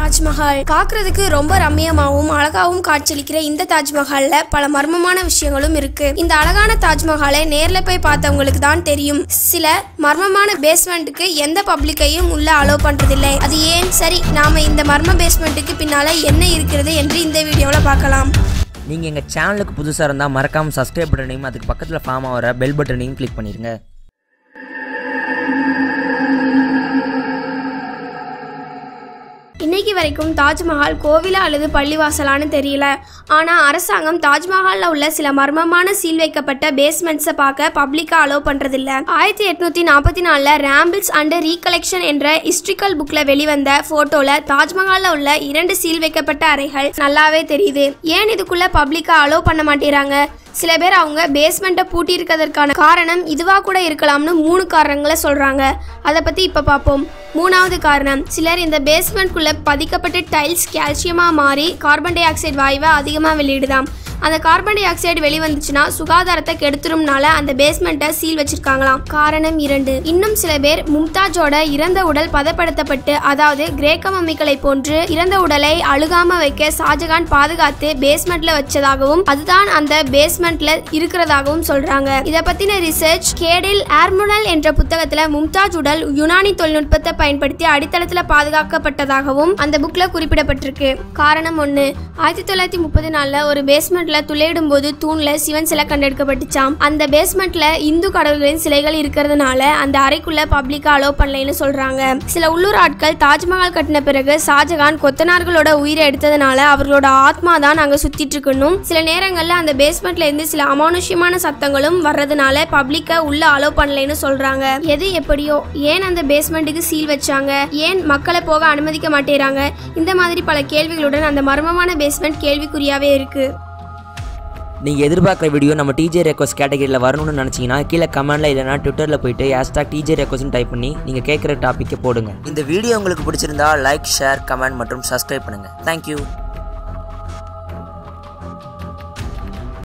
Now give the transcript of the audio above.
தாஜ்மஹால் பார்க்கிறதுக்கு ரொம்ப ரம்மியமாகவும் அழகாகவும் காட்சியளிக்கிற இந்த தாஜ்மஹால்ல பல மர்மமான விஷயங்களும் இருக்கு இந்த அழகான தாஜ்மஹாலை நேர்ல போய் பார்த்தவங்களுக்கு தான் தெரியும் சில மர்மமான பேஸ்மெண்ட்டுக்கு எந்த பப்ளிக்கையும் உள்ள அலோவ் பண்றதில்லை அது ஏன் சரி நாம இந்த மர்ம பேஸ்மெண்ட்டுக்கு பின்னால என்ன இருக்கிறது என்று இந்த வீடியோல பார்க்கலாம் நீங்கள் எங்கள் சேனலுக்கு புதுசாக இருந்தால் மறக்காமல் சப்ஸ்கிரைப் பட்டனையும் அதுக்கு பக்கத்தில் ஃபார்ம் ஆகிற பெல் பட்டனையும் கிளிக் பண்ணிடுங்க இன்னைக்கு வரைக்கும் தாஜ்மஹால் கோவிலா அல்லது பள்ளிவாசலான்னு தெரியல ஆனா அரசாங்கம் தாஜ்மஹால்ல உள்ள சில மர்மமான சீல் வைக்கப்பட்ட பேஸ்மெண்ட்ஸை பார்க்க பப்ளிக்கா அலோவ் பண்றதில்ல ஆயிரத்தி எட்நூத்தி நாற்பத்தி நாலுல ரேம்பிள்ஸ் அண்ட் ரீகலெக்ஷன் என்ற ஹிஸ்ட்ரிக்கல் புக்ல வெளிவந்த போட்டோல தாஜ்மஹால்ல உள்ள இரண்டு சீல் வைக்கப்பட்ட அறைகள் நல்லாவே தெரியுது ஏன் இதுக்குள்ள பப்ளிக்கா அலோவ் பண்ண மாட்டேறாங்க சில பேர் அவங்க பேஸ்மெண்ட்டை பூட்டி இருக்கிறதற்கான காரணம் இதுவா கூட இருக்கலாம்னு மூணு காரணங்களை சொல்றாங்க அதை பத்தி இப்ப பார்ப்போம் மூணாவது காரணம் சிலர் இந்த பேஸ்மெண்ட்குள்ள பதிக்கப்பட்ட டைல்ஸ் கால்சியமா மாறி கார்பன் டை ஆக்சைடு வாயுவை அதிகமா வெளியிடுதாம் அந்த கார்பன் டை ஆக்சைடு வெளிவந்துச்சுன்னா சுகாதாரத்தை கெடுத்துரும்னால அந்த பேஸ்மெண்ட்டை சீல் வச்சிருக்காங்களாம் காரணம் இரண்டு இன்னும் சில பேர் மும்தாஜோட இறந்த உடல் பதப்படுத்தப்பட்டு அதாவது கிரேக்க மம்மிகளை போன்று இறந்த உடலை அழுகாம வைக்க ஷாஜகான் பாதுகாத்து பேஸ்மெண்ட்ல வச்சதாகவும் அதுதான் அந்த பேஸ்மெண்ட்ல இருக்கிறதாகவும் சொல்றாங்க இத பத்தின ரிசர்ச் கேடில் ஆர்முனல் என்ற புத்தகத்துல மும்தாஜ் உடல் யுனானி தொழில்நுட்பத்தை பயன்படுத்தி அடித்தளத்துல பாதுகாக்கப்பட்டதாகவும் அந்த புக்ல குறிப்பிடப்பட்டிருக்கு காரணம் ஒண்ணு ஆயிரத்தி தொள்ளாயிரத்தி முப்பது நாலுல ஒரு பேஸ்மெண்ட்ல துளையிடும் போது தூண்ல சிவன் சிலை கண்டெடுக்கப்பட்டுச்சாம் அந்த பேஸ்மெண்ட்ல இந்து கடவுள்களின் சிலைகள் இருக்கிறதுனால அந்த அறைக்குள்ள பப்ளிக்கா அலோவ் பண்ணலைன்னு சொல்றாங்க சில உள்ளூர் ஆட்கள் தாஜ்மஹால் கட்டின பிறகு ஷாஜகான் கொத்தனார்களோட உயிரை எடுத்ததுனால அவர்களோட ஆத்மா தான் அங்க சுத்திட்டு இருக்கணும் சில நேரங்கள்ல அந்த பேஸ்மெண்ட்ல இருந்து சில அமானுஷ்யமான சத்தங்களும் வர்றதுனால பப்ளிக்க உள்ள அலோவ் பண்ணலைன்னு சொல்றாங்க எது எப்படியோ ஏன் அந்த பேஸ்மெண்ட்டுக்கு சீல் வச்சாங்க ஏன் மக்களை போக அனுமதிக்க மாட்டேறாங்க இந்த மாதிரி பல கேள்விகளுடன் அந்த மர்மமான பேஸ்மெண்ட் கேள்விக்குறியாவே இருக்கு நீங்கள் எதிர்பார்க்குற வீடியோ நம்ம டிஜே ரெக்வஸ்ட் கேட்டகரியில் வரணும்னு நினச்சிங்கன்னா கீழே கமெண்ட்டில் இல்லைனா ட்விட்டரில் போயிட்டு ஹேஷ்டாக் டிஜே ரெக்வஸ்ட்னு டைப் பண்ணி நீங்கள் கேட்குற டாப்பிக்கை போடுங்க இந்த வீடியோ உங்களுக்கு பிடிச்சிருந்தா லைக் ஷேர் கமெண்ட் மற்றும் சப்ஸ்கிரைப் பண்ணுங்கள் தேங்க்யூ